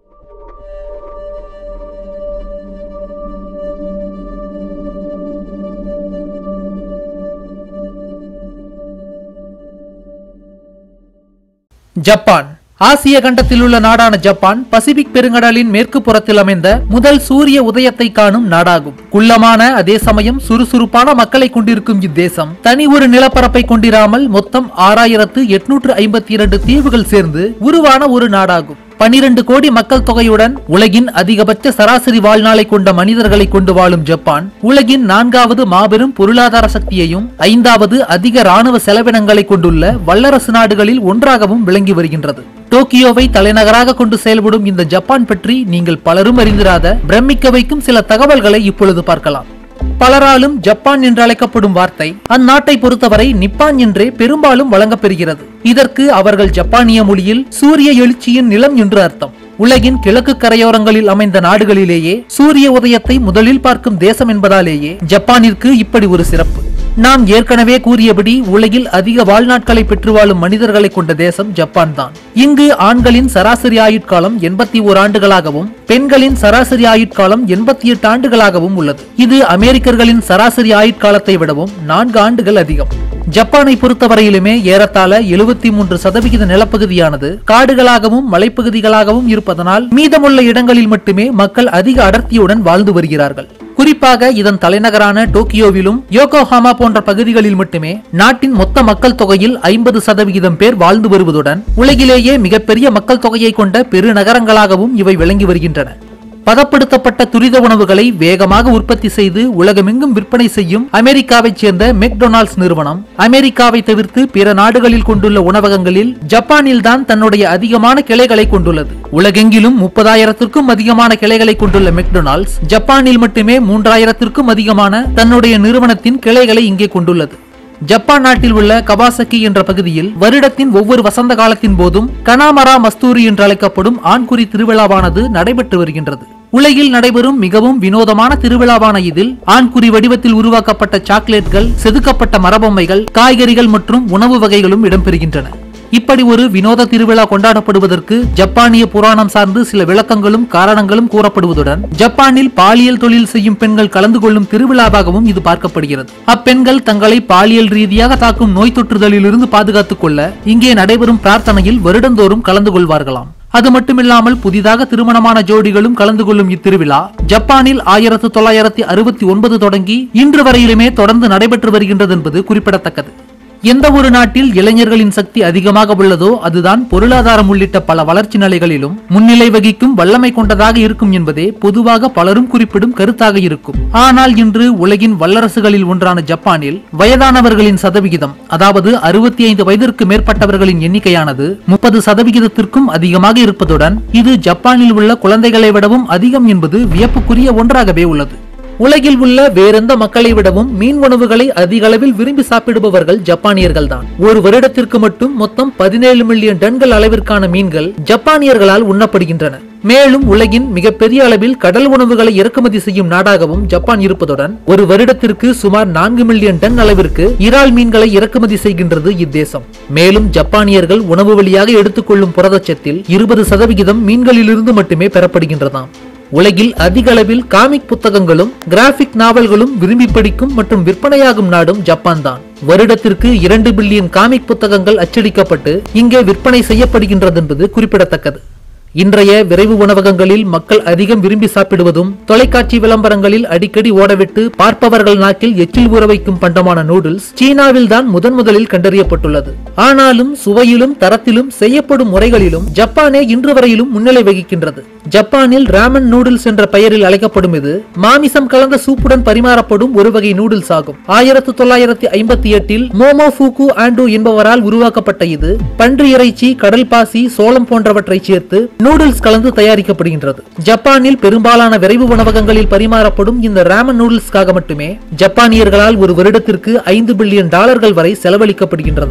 Japan ஆசிய கண்டத்தில் உள்ள நாடான ஜப்பான் பசிபிக் பெருங்கடலின் மேற்கு புறத்தில் அமைந்த முதல் சூரிய உதயத்தை காணும் நாடாகும் குள்ளமான அதே சமயம் சுறுசுறுப்பான மக்களை கொண்டிருக்கும் இத்தேசம் தனி ஒரு நிலப்பரப்பை கொண்டிராமல் மொத்தம் ஆறாயிரத்து எட்நூற்று ஐம்பத்தி இரண்டு தீவுகள் சேர்ந்து உருவான ஒரு நாடாகும் பனிரெண்டு கோடி மக்கள் தொகையுடன் உலகின் அதிகபட்ச சராசரி வாழ்நாளை கொண்ட மனிதர்களை கொண்டு வாழும் ஜப்பான் உலகின் நான்காவது மாபெரும் பொருளாதார சக்தியையும் ஐந்தாவது அதிக ராணுவ செலவினங்களை கொண்டுள்ள வல்லரசு நாடுகளில் ஒன்றாகவும் விளங்கி வருகின்றது டோக்கியோவை தலைநகராக கொண்டு செயல்படும் இந்த ஜப்பான் பற்றி நீங்கள் பலரும் அறிந்திராத பிரமிக்க வைக்கும் சில தகவல்களை இப்பொழுது பார்க்கலாம் பலராலும் ஜப்பான் என்று அழைக்கப்படும் வார்த்தை அந்நாட்டை பொறுத்தவரை நிப்பான் என்றே பெரும்பாலும் வழங்கப்பெறுகிறது இதற்கு அவர்கள் ஜப்பானிய மொழியில் சூரிய எழுச்சியின் நிலம் என்று அர்த்தம் உலகின் கிழக்கு கரையோரங்களில் அமைந்த நாடுகளிலேயே சூரிய உதயத்தை முதலில் பார்க்கும் தேசம் என்பதாலேயே ஜப்பானிற்கு இப்படி ஒரு சிறப்பு நாம் ஏற்கனவே கூறியபடி உலகில் அதிக வாழ்நாட்களை பெற்று வாழும் மனிதர்களை கொண்ட தேசம் ஜப்பான் தான் இங்கு ஆண்களின் சராசரி ஆயுட்காலம் எண்பத்தி ஓர் ஆண்டுகளாகவும் பெண்களின் சராசரி ஆயுட்காலம் எண்பத்தி எட்டு ஆண்டுகளாகவும் உள்ளது இது அமெரிக்கர்களின் சராசரி ஆயுட்காலத்தை விடவும் நான்கு ஆண்டுகள் அதிகம் ஜப்பானை பொறுத்தவரையிலுமே ஏறத்தாழ எழுபத்தி மூன்று சதவிகித நிலப்பகுதியானது காடுகளாகவும் மலைப்பகுதிகளாகவும் இருப்பதனால் மீதமுள்ள இடங்களில் மட்டுமே மக்கள் அதிக அடர்த்தியுடன் வாழ்ந்து வருகிறார்கள் குறிப்பாக இதன் தலைநகரான டோக்கியோவிலும் யோகோஹாமா போன்ற பகுதிகளில் மட்டுமே நாட்டின் மொத்த மக்கள் தொகையில் ஐம்பது சதவிகிதம் பேர் வாழ்ந்து வருவதுடன் உலகிலேயே மிகப்பெரிய மக்கள் தொகையை கொண்ட பெருநகரங்களாகவும் இவை விளங்கி வருகின்றன பதப்படுத்தப்பட்ட துரித உணவுகளை வேகமாக உற்பத்தி செய்து உலகமெங்கும் விற்பனை செய்யும் அமெரிக்காவைச் சேர்ந்த மெக்டொனால்ட்ஸ் நிறுவனம் அமெரிக்காவை தவிர்த்து பிற நாடுகளில் கொண்டுள்ள உணவகங்களில் ஜப்பானில் தான் தன்னுடைய அதிகமான கிளைகளை கொண்டுள்ளது உலகெங்கிலும் முப்பதாயிரத்திற்கும் அதிகமான கிளைகளை கொண்டுள்ள மெக்டொனால்ட்ஸ் ஜப்பானில் மட்டுமே மூன்றாயிரத்திற்கும் அதிகமான தன்னுடைய நிறுவனத்தின் கிளைகளை இங்கே கொண்டுள்ளது ஜப்பான் நாட்டில் உள்ள கபாசக்கி என்ற பகுதியில் வருடத்தின் ஒவ்வொரு வசந்த காலத்தின் போதும் கனாமரா மஸ்தூரி என்று அழைக்கப்படும் ஆண்குறி திருவிழாவானது நடைபெற்று வருகின்றது உலகில் நடைபெறும் மிகவும் வினோதமான திருவிழாவான இதில் ஆண்குறி வடிவத்தில் உருவாக்கப்பட்ட சாக்லேட்கள் செதுக்கப்பட்ட மரபொம்மைகள் காய்கறிகள் மற்றும் உணவு வகைகளும் இடம்பெறுகின்றன இப்படி ஒரு வினோத திருவிழா கொண்டாடப்படுவதற்கு ஜப்பானிய புராணம் சார்ந்து சில விளக்கங்களும் காரணங்களும் கூறப்படுவதுடன் ஜப்பானில் பாலியல் தொழில் செய்யும் பெண்கள் கலந்து கொள்ளும் திருவிழாவாகவும் இது பார்க்கப்படுகிறது அப்பெண்கள் தங்களை பாலியல் ரீதியாக தாக்கும் நோய் தொற்றுதலிலிருந்து பாதுகாத்துக் கொள்ள இங்கே நடைபெறும் பிரார்த்தனையில் வருடந்தோறும் கலந்து கொள்வார்களாம் அது மட்டுமில்லாமல் புதிதாக திருமணமான ஜோடிகளும் கலந்து கொள்ளும் இத்திருவிழா ஜப்பானில் ஆயிரத்து தொள்ளாயிரத்தி அறுபத்தி ஒன்பது தொடங்கி இன்று வரையிலுமே தொடர்ந்து நடைபெற்று வருகின்றது என்பது குறிப்பிடத்தக்கது எந்த ஒரு நாட்டில் இளைஞர்களின் சக்தி அதிகமாக உள்ளதோ அதுதான் பொருளாதாரம் உள்ளிட்ட பல வளர்ச்சி நிலைகளிலும் முன்னிலை வகிக்கும் வல்லமை கொண்டதாக இருக்கும் என்பதே பொதுவாக பலரும் குறிப்பிடும் கருத்தாக இருக்கும் ஆனால் இன்று உலகின் வல்லரசுகளில் ஒன்றான ஜப்பானில் வயதானவர்களின் சதவிகிதம் அதாவது அறுபத்தி ஐந்து வயதிற்கு மேற்பட்டவர்களின் எண்ணிக்கையானது முப்பது சதவிகிதத்திற்கும் அதிகமாக இருப்பதுடன் இது ஜப்பானில் உள்ள குழந்தைகளை விடவும் அதிகம் என்பது வியப்புக்குரிய ஒன்றாகவே உள்ளது உலகில் உள்ள வேறெந்த மக்களை விடவும் மீன் உணவுகளை அதிக அளவில் விரும்பி சாப்பிடுபவர்கள் ஜப்பானியர்கள் தான் ஒரு வருடத்திற்கு மட்டும் மொத்தம் பதினேழு மில்லியன் டன்கள் அளவிற்கான மீன்கள் ஜப்பானியர்களால் உண்ணப்படுகின்றன மேலும் உலகின் மிகப்பெரிய அளவில் கடல் உணவுகளை இறக்குமதி செய்யும் நாடாகவும் ஜப்பான் இருப்பதுடன் ஒரு வருடத்திற்கு சுமார் நான்கு மில்லியன் டன் அளவிற்கு இறால் மீன்களை இறக்குமதி செய்கின்றது இத்தேசம் மேலும் ஜப்பானியர்கள் உணவு வழியாக எடுத்துக்கொள்ளும் புரதச்சத்தில் இருபது சதவிகிதம் மீன்களிலிருந்து மட்டுமே பெறப்படுகின்றதாம் உலகில் அதிக அளவில் காமிக் புத்தகங்களும் கிராபிக் நாவல்களும் விரும்பி படிக்கும் மற்றும் விற்பனையாகும் நாடும் ஜப்பான் தான் வருடத்திற்கு இரண்டு பில்லியன் காமிக் புத்தகங்கள் அச்சடிக்கப்பட்டு இங்கே விற்பனை செய்யப்படுகின்றது என்பது குறிப்பிடத்தக்கது இன்றைய விரைவு உணவகங்களில் மக்கள் அதிகம் விரும்பி சாப்பிடுவதும் தொலைக்காட்சி விளம்பரங்களில் அடிக்கடி ஓடவிட்டு பார்ப்பவர்கள் நாக்கில் எச்சில் ஊற வைக்கும் பண்டமான நூடுல்ஸ் சீனாவில் தான் முதன் முதலில் கண்டறியப்பட்டுள்ளது ஆனாலும் சுவையிலும் தரத்திலும் செய்யப்படும் முறைகளிலும் ஜப்பானே இன்று வரையிலும் முன்னிலை வகிக்கின்றது ஜப்பானில் ராமன் நூடுல்ஸ் என்ற பெயரில் அழைக்கப்படும் இது மாமிசம் கலந்த சூப்புடன் பரிமாறப்படும் ஒரு வகை நூடுல்ஸ் ஆகும் ஆயிரத்து தொள்ளாயிரத்தி ஐம்பத்தி எட்டில் மோமோ ஃபூகு ஆண்டு என்பவரால் உருவாக்கப்பட்ட இது பன்றி இறைச்சி கடல் பாசி சோளம் போன்றவற்றை சேர்த்து நூடுல்ஸ் கலந்து தயாரிக்கப்படுகின்றது ஜப்பானில் பெரும்பாலான விரைவு உணவகங்களில் பரிமாறப்படும் இந்த ராமன் நூடுல்ஸ்க்காக மட்டுமே ஜப்பானியர்களால் ஒரு வருடத்திற்கு ஐந்து பில்லியன் டாலர்கள் வரை செலவழிக்கப்படுகின்றதாம்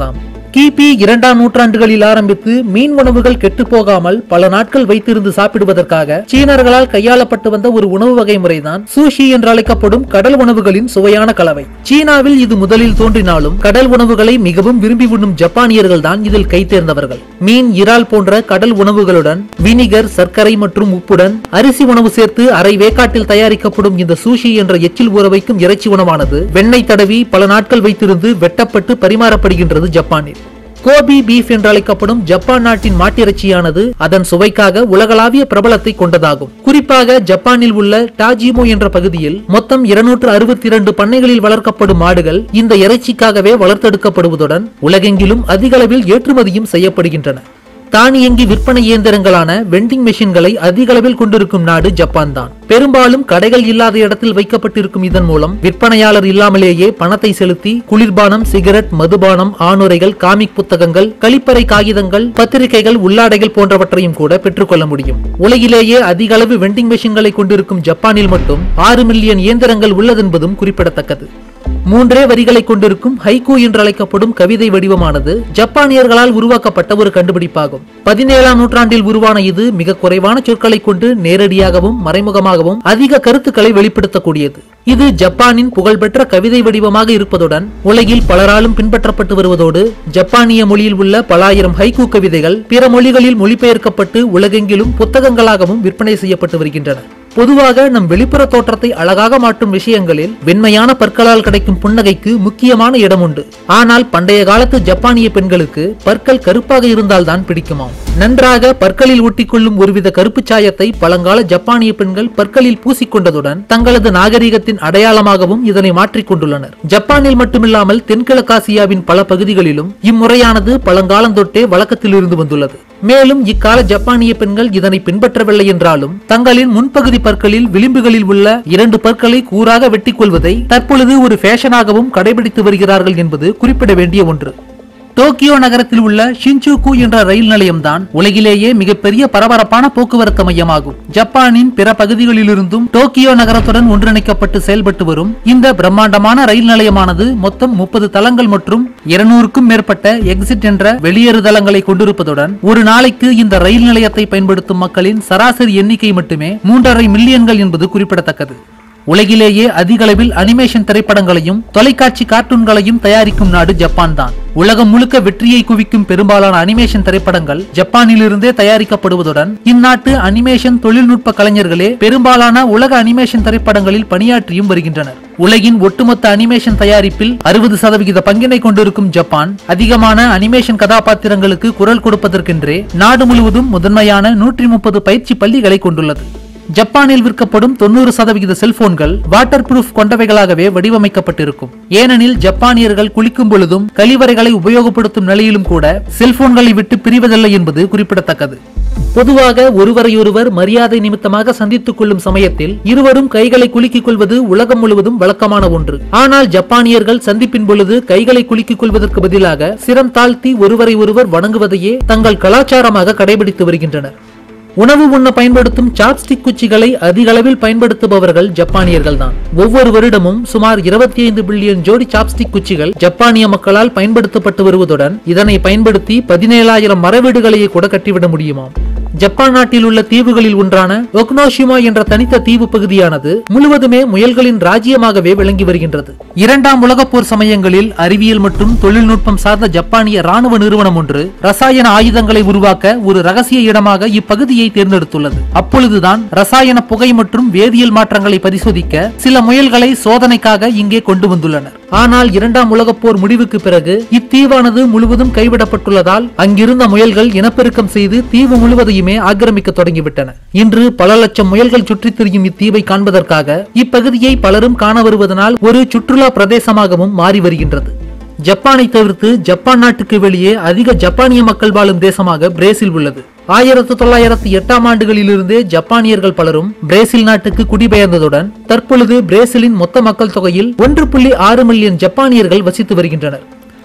கிபி இரண்டாம் நூற்றாண்டுகளில் ஆரம்பித்து மீன் உணவுகள் கெட்டு போகாமல் பல நாட்கள் வைத்திருந்து சாப்பிடுவதற்காக சீனர்களால் கையாளப்பட்டு வந்த ஒரு உணவு வகை முறைதான் சூஷி என்று அழைக்கப்படும் கடல் உணவுகளின் சுவையான கலவை சீனாவில் இது முதலில் தோன்றினாலும் கடல் உணவுகளை மிகவும் விரும்பி உண்ணும் ஜப்பானியர்கள் தான் இதில் கை தேர்ந்தவர்கள் மீன் இறால் போன்ற கடல் உணவுகளுடன் வினிகர் சர்க்கரை மற்றும் உப்புடன் அரிசி உணவு சேர்த்து அரை வேக்காட்டில் தயாரிக்கப்படும் இந்த சூஷி என்ற எச்சில் ஊற வைக்கும் இறைச்சி உணவானது வெண்ணெய் தடவி பல நாட்கள் வைத்திருந்து வெட்டப்பட்டு பரிமாறப்படுகின்றது ஜப்பானில் கோபி பீஃப் என்று அழைக்கப்படும் ஜப்பான் நாட்டின் மாட்டிறைச்சியானது அதன் சுவைக்காக உலகளாவிய பிரபலத்தை கொண்டதாகும் குறிப்பாக ஜப்பானில் உள்ள டாஜிமோ என்ற பகுதியில் மொத்தம் இருநூற்று அறுபத்தி இரண்டு பண்ணைகளில் வளர்க்கப்படும் மாடுகள் இந்த இறைச்சிக்காகவே வளர்த்தெடுக்கப்படுவதுடன் உலகெங்கிலும் அதிக அளவில் ஏற்றுமதியும் செய்யப்படுகின்றன தானியங்கி விற்பனை இயந்திரங்களான வெண்டிங் மெஷின்களை அதிக அளவில் கொண்டிருக்கும் நாடு ஜப்பான் தான் பெரும்பாலும் கடைகள் இல்லாத இடத்தில் வைக்கப்பட்டிருக்கும் இதன் மூலம் விற்பனையாளர் இல்லாமலேயே பணத்தை செலுத்தி குளிர்பானம் சிகரெட் மதுபானம் ஆணுரைகள் காமிக் புத்தகங்கள் கழிப்பறை காகிதங்கள் பத்திரிகைகள் உள்ளாடைகள் போன்றவற்றையும் கூட பெற்றுக்கொள்ள முடியும் உலகிலேயே அதிக அளவு வெண்டிங் மெஷின்களை கொண்டிருக்கும் ஜப்பானில் மட்டும் ஆறு மில்லியன் இயந்திரங்கள் உள்ளதென்பதும் குறிப்பிடத்தக்கது மூன்றே வரிகளை கொண்டிருக்கும் ஹைக்கூ என்று அழைக்கப்படும் கவிதை வடிவமானது ஜப்பானியர்களால் உருவாக்கப்பட்ட ஒரு கண்டுபிடிப்பாகும் பதினேழாம் நூற்றாண்டில் உருவான இது மிக குறைவான சொற்களை கொண்டு நேரடியாகவும் மறைமுகமாகவும் அதிக கருத்துக்களை வெளிப்படுத்தக்கூடியது இது ஜப்பானின் புகழ்பெற்ற கவிதை வடிவமாக இருப்பதுடன் உலகில் பலராலும் பின்பற்றப்பட்டு வருவதோடு ஜப்பானிய மொழியில் உள்ள பல ஆயிரம் ஹைக்கூ கவிதைகள் பிற மொழிகளில் மொழிபெயர்க்கப்பட்டு உலகெங்கிலும் புத்தகங்களாகவும் விற்பனை செய்யப்பட்டு வருகின்றன பொதுவாக நம் வெளிப்புற தோற்றத்தை அழகாக மாற்றும் விஷயங்களில் வெண்மையான பற்களால் கிடைக்கும் புன்னகைக்கு முக்கியமான இடம் உண்டு ஆனால் பண்டைய காலத்து ஜப்பானிய பெண்களுக்கு பற்கள் கருப்பாக இருந்தால்தான் பிடிக்குமாம் நன்றாக பற்களில் ஒட்டிக்கொள்ளும் ஒருவித கருப்பு சாயத்தை பழங்கால ஜப்பானிய பெண்கள் பற்களில் பூசிக்கொண்டதுடன் தங்களது நாகரிகத்தின் அடையாளமாகவும் இதனை மாற்றிக் கொண்டுள்ளனர் ஜப்பானில் மட்டுமில்லாமல் தென்கிழக்காசியாவின் பல பகுதிகளிலும் இம்முறையானது பழங்காலம் தொட்டே வழக்கத்தில் இருந்து வந்துள்ளது மேலும் இக்கால ஜப்பானிய பெண்கள் இதனை பின்பற்றவில்லை என்றாலும் தங்களின் முன்பகுதி பற்களில் விளிம்புகளில் உள்ள இரண்டு பற்களை கூறாக வெட்டிக் கொள்வதை தற்பொழுது ஒரு ஃபேஷனாகவும் கடைபிடித்து வருகிறார்கள் என்பது குறிப்பிட வேண்டிய ஒன்று டோக்கியோ நகரத்தில் உள்ள ஷின்சூகு என்ற ரயில் நிலையம்தான் உலகிலேயே மிகப்பெரிய பரபரப்பான போக்குவரத்து மையமாகும் ஜப்பானின் பிற பகுதிகளிலிருந்தும் டோக்கியோ நகரத்துடன் ஒன்றிணைக்கப்பட்டு செயல்பட்டு வரும் இந்த பிரம்மாண்டமான ரயில் நிலையமானது மொத்தம் முப்பது தளங்கள் மற்றும் இருநூறுக்கும் மேற்பட்ட எக்ஸிட் என்ற வெளியேறு தளங்களை கொண்டிருப்பதுடன் ஒரு நாளைக்கு இந்த ரயில் நிலையத்தை பயன்படுத்தும் மக்களின் சராசரி எண்ணிக்கை மட்டுமே மூன்றரை மில்லியன்கள் என்பது குறிப்பிடத்தக்கது உலகிலேயே அதிக அளவில் அனிமேஷன் திரைப்படங்களையும் தொலைக்காட்சி கார்ட்டூன்களையும் தயாரிக்கும் நாடு ஜப்பான் தான் உலகம் முழுக்க வெற்றியை குவிக்கும் பெரும்பாலான அனிமேஷன் திரைப்படங்கள் ஜப்பானிலிருந்தே தயாரிக்கப்படுவதுடன் இந்நாட்டு அனிமேஷன் தொழில்நுட்ப கலைஞர்களே பெரும்பாலான உலக அனிமேஷன் திரைப்படங்களில் பணியாற்றியும் வருகின்றனர் உலகின் ஒட்டுமொத்த அனிமேஷன் தயாரிப்பில் அறுபது சதவிகித பங்கினை கொண்டிருக்கும் ஜப்பான் அதிகமான அனிமேஷன் கதாபாத்திரங்களுக்கு குரல் கொடுப்பதற்கென்றே நாடு முழுவதும் முதன்மையான நூற்றி முப்பது பயிற்சி பள்ளிகளை கொண்டுள்ளது ஜப்பானில் விற்கப்படும் தொண்ணூறு சதவிகித செல்போன்கள் வாட்டர் ப்ரூஃப் கொண்டவைகளாகவே வடிவமைக்கப்பட்டிருக்கும் ஏனெனில் ஜப்பானியர்கள் குளிக்கும் பொழுதும் கழிவறைகளை உபயோகப்படுத்தும் நிலையிலும் கூட செல்போன்களை விட்டு பிரிவதில்லை என்பது குறிப்பிடத்தக்கது பொதுவாக ஒருவரையொருவர் மரியாதை நிமித்தமாக சந்தித்துக் கொள்ளும் சமயத்தில் இருவரும் கைகளை குலுக்கிக் கொள்வது உலகம் முழுவதும் வழக்கமான ஒன்று ஆனால் ஜப்பானியர்கள் சந்திப்பின் பொழுது கைகளை குலுக்கிக் கொள்வதற்கு பதிலாக சிரம் தாழ்த்தி ஒருவரை ஒருவர் வணங்குவதையே தங்கள் கலாச்சாரமாக கடைபிடித்து வருகின்றனர் உணவு உண்ண பயன்படுத்தும் சாப்ஸ்டிக் குச்சிகளை அதிக அளவில் பயன்படுத்துபவர்கள் ஜப்பானியர்கள் தான் ஒவ்வொரு வருடமும் சுமார் இருபத்தி ஐந்து பில்லியன் ஜோடி சாப்ஸ்டிக் குச்சிகள் ஜப்பானிய மக்களால் பயன்படுத்தப்பட்டு வருவதுடன் இதனை பயன்படுத்தி பதினேழாயிரம் மரவீடுகளையே கூட கட்டிவிட முடியுமாம் ஜப்பான் நாட்டில் உள்ள தீவுகளில் ஒன்றான ஒக்னோஷிமா என்ற தனித்த தீவு பகுதியானது முழுவதுமே முயல்களின் ராஜ்யமாகவே விளங்கி வருகின்றது இரண்டாம் உலகப் போர் சமயங்களில் அறிவியல் மற்றும் தொழில்நுட்பம் சார்ந்த ஜப்பானிய ராணுவ நிறுவனம் ஒன்று ரசாயன ஆயுதங்களை உருவாக்க ஒரு ரகசிய இடமாக இப்பகுதியை தேர்ந்தெடுத்துள்ளது அப்பொழுதுதான் ரசாயன புகை மற்றும் வேதியியல் மாற்றங்களை பரிசோதிக்க சில முயல்களை சோதனைக்காக இங்கே கொண்டு வந்துள்ளனர் ஆனால் இரண்டாம் உலகப் போர் முடிவுக்கு பிறகு இத்தீவானது முழுவதும் கைவிடப்பட்டுள்ளதால் அங்கிருந்த முயல்கள் இனப்பெருக்கம் செய்து தீவு முழுவதையுமே ஆக்கிரமிக்க தொடங்கிவிட்டன இன்று பல லட்சம் முயல்கள் சுற்றித் திரியும் இத்தீவை காண்பதற்காக இப்பகுதியை பலரும் காண வருவதனால் ஒரு சுற்றுலா பிரதேசமாகவும் மாறி வருகின்றது ஜப்பானை தவிர்த்து ஜப்பான் நாட்டுக்கு வெளியே அதிக ஜப்பானிய மக்கள் வாழும் தேசமாக பிரேசில் உள்ளது ஆயிரத்து தொள்ளாயிரத்து எட்டாம் ஆண்டுகளிலிருந்தே ஜப்பானியர்கள் பலரும் பிரேசில் நாட்டுக்கு குடிபெயர்ந்ததுடன் தற்பொழுது பிரேசிலின் மொத்த மக்கள் தொகையில் ஒன்று புள்ளி ஆறு மில்லியன் ஜப்பானியர்கள் வசித்து வருகின்றனர்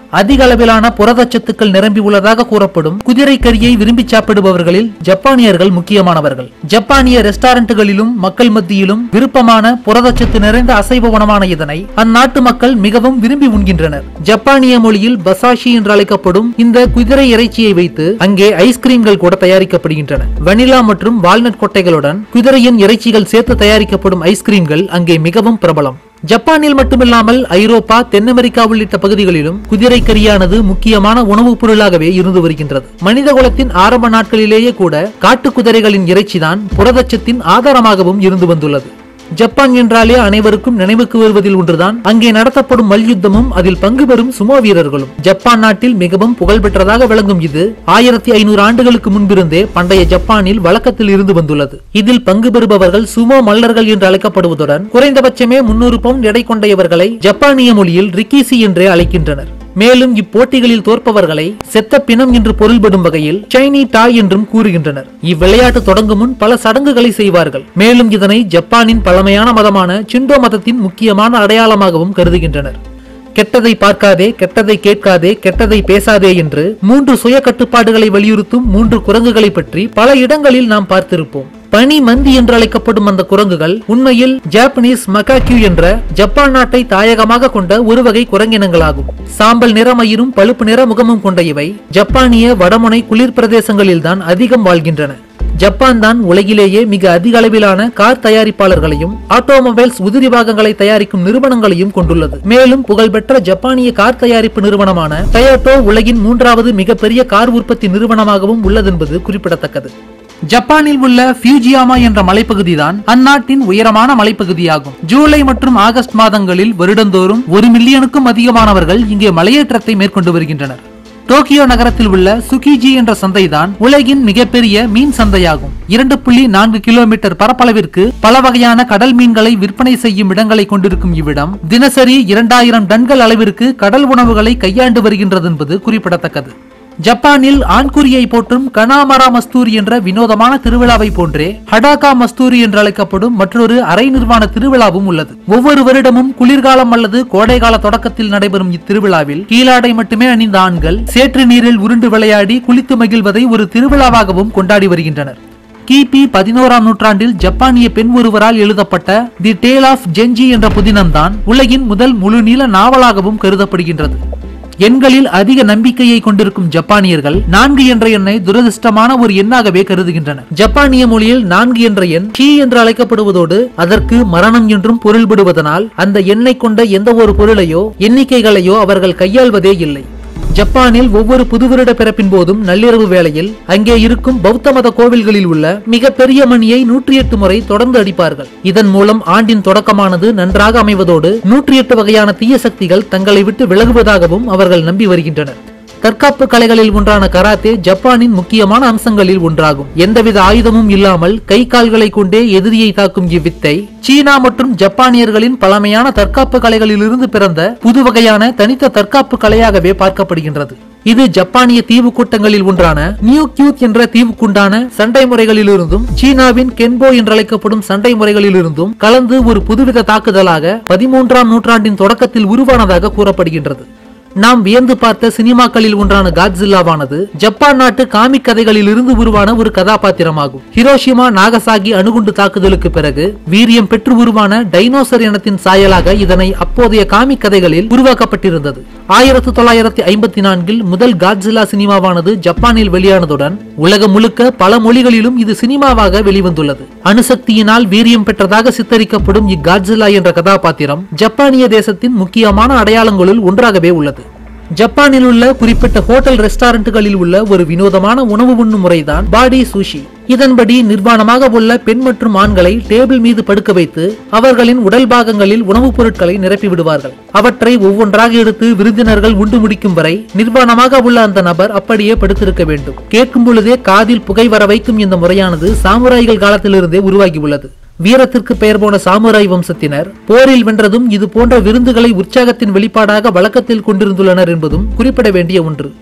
அதிக அளவிலான புரதச்சத்துக்கள் நிரம்பி உள்ளதாக கூறப்படும் குதிரை கறியை விரும்பி சாப்பிடுபவர்களில் ஜப்பானியர்கள் முக்கியமானவர்கள் ஜப்பானிய ரெஸ்டாரண்ட்டுகளிலும் மக்கள் மத்தியிலும் விருப்பமான புரதச்சத்து நிறைந்த அசைவ உணவான இதனை அந்நாட்டு மக்கள் மிகவும் விரும்பி உண்கின்றனர் ஜப்பானிய மொழியில் பசாஷி என்று அழைக்கப்படும் இந்த குதிரை இறைச்சியை வைத்து அங்கே ஐஸ்கிரீம்கள் கூட தயாரிக்கப்படுகின்றன வனிலா மற்றும் வால்நட் கொட்டைகளுடன் குதிரையின் இறைச்சிகள் சேர்த்து தயாரிக்கப்படும் ஐஸ்கிரீம்கள் அங்கே மிகவும் பிரபலம் ஜப்பானில் மட்டுமில்லாமல் ஐரோப்பா தென் அமெரிக்கா உள்ளிட்ட பகுதிகளிலும் குதிரை கறியானது முக்கியமான உணவுப் பொருளாகவே இருந்து வருகின்றது மனித குலத்தின் ஆரம்ப நாட்களிலேயே கூட காட்டு குதிரைகளின் இறைச்சிதான் புரதச்சத்தின் ஆதாரமாகவும் இருந்து வந்துள்ளது ஜப்பான் என்றாலே அனைவருக்கும் நினைவுக்கு வருவதில் ஒன்றுதான் அங்கே நடத்தப்படும் மல்யுத்தமும் அதில் பங்கு பெறும் சுமோ வீரர்களும் ஜப்பான் நாட்டில் மிகவும் புகழ்பெற்றதாக விளங்கும் இது ஆயிரத்தி ஐநூறு ஆண்டுகளுக்கு முன்பிருந்தே பண்டைய ஜப்பானில் வழக்கத்தில் இருந்து வந்துள்ளது இதில் பங்கு பெறுபவர்கள் சுமோ மல்லர்கள் என்று அழைக்கப்படுவதுடன் குறைந்தபட்சமே முன்னூறு பவுண்ட் எடை கொண்ட இவர்களை ஜப்பானிய மொழியில் ரிக்கிசி என்றே அழைக்கின்றனர் மேலும் இப்போட்டிகளில் தோற்பவர்களை செத்த பிணம் என்று பொருள்படும் வகையில் சைனி டாய் என்றும் கூறுகின்றனர் இவ்விளையாட்டு தொடங்கும் முன் பல சடங்குகளை செய்வார்கள் மேலும் இதனை ஜப்பானின் பழமையான மதமான சிண்டோ மதத்தின் முக்கியமான அடையாளமாகவும் கருதுகின்றனர் கெட்டதை பார்க்காதே கெட்டதை கேட்காதே கெட்டதை பேசாதே என்று மூன்று சுய கட்டுப்பாடுகளை வலியுறுத்தும் மூன்று குரங்குகளை பற்றி பல இடங்களில் நாம் பார்த்திருப்போம் பனி மந்தி என்று அழைக்கப்படும் அந்த குரங்குகள் உண்மையில் ஜாப்பனீஸ் மகாக்யூ என்ற ஜப்பான் நாட்டை தாயகமாக கொண்ட ஒரு வகை குரங்கினங்களாகும் சாம்பல் நிறமயிரும் பழுப்பு நிற முகமும் கொண்ட இவை ஜப்பானிய வடமுனை குளிர் பிரதேசங்களில்தான் அதிகம் வாழ்கின்றன ஜப்பான் தான் உலகிலேயே மிக அதிக அளவிலான கார் தயாரிப்பாளர்களையும் ஆட்டோமொபைல்ஸ் உதிரி பாகங்களை தயாரிக்கும் நிறுவனங்களையும் கொண்டுள்ளது மேலும் புகழ்பெற்ற ஜப்பானிய கார் தயாரிப்பு நிறுவனமான டயோட்டோ உலகின் மூன்றாவது மிகப்பெரிய கார் உற்பத்தி நிறுவனமாகவும் உள்ளதென்பது குறிப்பிடத்தக்கது ஜப்பானில் உள்ள ஃபியூஜியாமா என்ற மலைப்பகுதிதான் அந்நாட்டின் உயரமான மலைப்பகுதியாகும் ஜூலை மற்றும் ஆகஸ்ட் மாதங்களில் வருடந்தோறும் ஒரு மில்லியனுக்கும் அதிகமானவர்கள் இங்கே மலையேற்றத்தை மேற்கொண்டு வருகின்றனர் டோக்கியோ நகரத்தில் உள்ள சுகிஜி என்ற சந்தைதான் உலகின் மிகப்பெரிய மீன் சந்தையாகும் இரண்டு புள்ளி நான்கு கிலோமீட்டர் பரப்பளவிற்கு பல வகையான கடல் மீன்களை விற்பனை செய்யும் இடங்களை கொண்டிருக்கும் இவ்விடம் தினசரி இரண்டாயிரம் டன்கள் அளவிற்கு கடல் உணவுகளை கையாண்டு வருகின்றது என்பது குறிப்பிடத்தக்கது ஜப்பானில் ஆண்குறியை போற்றும் கனாமரா மஸ்தூரி என்ற வினோதமான திருவிழாவை போன்றே ஹடாகா மஸ்தூரி என்று அழைக்கப்படும் மற்றொரு அரை நிர்வாண திருவிழாவும் உள்ளது ஒவ்வொரு வருடமும் குளிர்காலம் அல்லது கோடைகால தொடக்கத்தில் நடைபெறும் இத்திருவிழாவில் கீழாடை மட்டுமே அணிந்த ஆண்கள் சேற்று நீரில் உருண்டு விளையாடி குளித்து மகிழ்வதை ஒரு திருவிழாவாகவும் கொண்டாடி வருகின்றனர் கிபி பதினோராம் நூற்றாண்டில் ஜப்பானிய பெண் ஒருவரால் எழுதப்பட்ட தி டேல் ஆஃப் ஜென்ஜி என்ற புதினம்தான் உலகின் முதல் முழுநீள நாவலாகவும் கருதப்படுகின்றது எண்களில் அதிக நம்பிக்கையை கொண்டிருக்கும் ஜப்பானியர்கள் நான்கு என்ற எண்ணை துரதிர்ஷ்டமான ஒரு எண்ணாகவே கருதுகின்றனர் ஜப்பானிய மொழியில் நான்கு என்ற எண் ஷி என்று அழைக்கப்படுவதோடு அதற்கு மரணம் என்றும் பொருள்படுவதனால் அந்த எண்ணை கொண்ட எந்த ஒரு பொருளையோ எண்ணிக்கைகளையோ அவர்கள் கையாள்வதே இல்லை ஜப்பானில் ஒவ்வொரு புதுவருட பிறப்பின் போதும் நள்ளிரவு வேளையில் அங்கே இருக்கும் பௌத்த மத கோவில்களில் உள்ள மிக பெரிய மணியை நூற்றி எட்டு முறை தொடர்ந்து அடிப்பார்கள் இதன் மூலம் ஆண்டின் தொடக்கமானது நன்றாக அமைவதோடு நூற்றி எட்டு வகையான தீய சக்திகள் தங்களை விட்டு விலகுவதாகவும் அவர்கள் நம்பி வருகின்றனர் தற்காப்பு கலைகளில் ஒன்றான கராத்தே ஜப்பானின் முக்கியமான அம்சங்களில் ஒன்றாகும் எந்தவித ஆயுதமும் இல்லாமல் கை கால்களை கொண்டே எதிரியை தாக்கும் இவ்வித்தை சீனா மற்றும் ஜப்பானியர்களின் பழமையான தற்காப்பு கலைகளிலிருந்து பிறந்த புது வகையான தனித்த தற்காப்பு கலையாகவே பார்க்கப்படுகின்றது இது ஜப்பானிய தீவு கூட்டங்களில் ஒன்றான நியூ கியூத் என்ற தீவுக்குண்டான சண்டை முறைகளிலிருந்தும் சீனாவின் கென்போ என்றழைக்கப்படும் சண்டை முறைகளிலிருந்தும் கலந்து ஒரு புதுவித தாக்குதலாக பதிமூன்றாம் நூற்றாண்டின் தொடக்கத்தில் உருவானதாக கூறப்படுகின்றது நாம் வியந்து பார்த்த சினிமாக்களில் ஒன்றான காட்ஸில்லாவானது ஜப்பான் நாட்டு காமிக் கதைகளில் இருந்து உருவான ஒரு கதாபாத்திரமாகும் ஹிரோஷிமா நாகசாகி அணுகுண்டு தாக்குதலுக்கு பிறகு வீரியம் பெற்று உருவான டைனோசர் இனத்தின் சாயலாக இதனை அப்போதைய காமிக் கதைகளில் உருவாக்கப்பட்டிருந்தது ஆயிரத்தி தொள்ளாயிரத்தி ஐம்பத்தி நான்கில் முதல் காட்ஸில்லா சினிமாவானது ஜப்பானில் வெளியானதுடன் உலகம் முழுக்க பல மொழிகளிலும் இது சினிமாவாக வெளிவந்துள்ளது அணுசக்தியினால் வீரியம் பெற்றதாக சித்தரிக்கப்படும் இக்காட்ஸில்லா என்ற கதாபாத்திரம் ஜப்பானிய தேசத்தின் முக்கியமான அடையாளங்களுள் ஒன்றாகவே உள்ளது ஜப்பானில் உள்ள குறிப்பிட்ட ஹோட்டல் ரெஸ்டாரண்ட்டுகளில் உள்ள ஒரு வினோதமான உணவு உண்ணும் முறைதான் பாடி சூஷி இதன்படி நிர்வாணமாக உள்ள பெண் மற்றும் ஆண்களை டேபிள் மீது படுக்க வைத்து அவர்களின் உடல் பாகங்களில் உணவுப் பொருட்களை நிரப்பி விடுவார்கள் அவற்றை ஒவ்வொன்றாக எடுத்து விருந்தினர்கள் உண்டு முடிக்கும் வரை நிர்வாணமாக உள்ள அந்த நபர் அப்படியே படுத்திருக்க வேண்டும் கேட்கும் பொழுதே காதில் புகை வர வைக்கும் இந்த முறையானது சாமுராய்கள் காலத்திலிருந்தே உருவாகியுள்ளது வீரத்திற்கு பெயர் போன சாமுராய் வம்சத்தினர் போரில் வென்றதும் இது போன்ற விருந்துகளை உற்சாகத்தின் வெளிப்பாடாக வழக்கத்தில் கொண்டிருந்துள்ளனர் என்பதும் குறிப்பிட வேண்டிய ஒன்று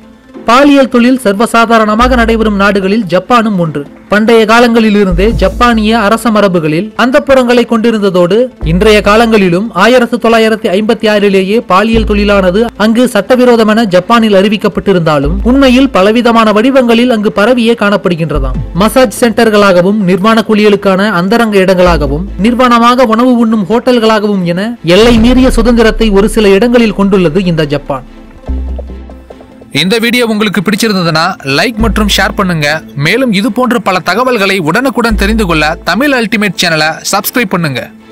பாலியல் தொழில் சர்வசாதாரணமாக நடைபெறும் நாடுகளில் ஜப்பானும் ஒன்று பண்டைய காலங்களிலிருந்தே ஜப்பானிய அரச மரபுகளில் அந்தப்புறங்களை கொண்டிருந்ததோடு இன்றைய காலங்களிலும் ஆயிரத்து தொள்ளாயிரத்தி ஐம்பத்தி ஆறிலேயே பாலியல் தொழிலானது அங்கு சட்டவிரோதமென ஜப்பானில் அறிவிக்கப்பட்டிருந்தாலும் உண்மையில் பலவிதமான வடிவங்களில் அங்கு பரவியே காணப்படுகின்றதாம் மசாஜ் சென்டர்களாகவும் நிர்மாண குளியலுக்கான அந்தரங்க இடங்களாகவும் நிர்வாணமாக உணவு உண்ணும் ஹோட்டல்களாகவும் என எல்லை மீறிய சுதந்திரத்தை ஒரு சில இடங்களில் கொண்டுள்ளது இந்த ஜப்பான் இந்த வீடியோ உங்களுக்கு பிடிச்சிருந்ததுன்னா லைக் மற்றும் ஷேர் பண்ணுங்க மேலும் இது போன்ற பல தகவல்களை உடனுக்குடன் தெரிந்து கொள்ள தமிழ் அல்டிமேட் சேனலை சப்ஸ்கிரைப் பண்ணுங்க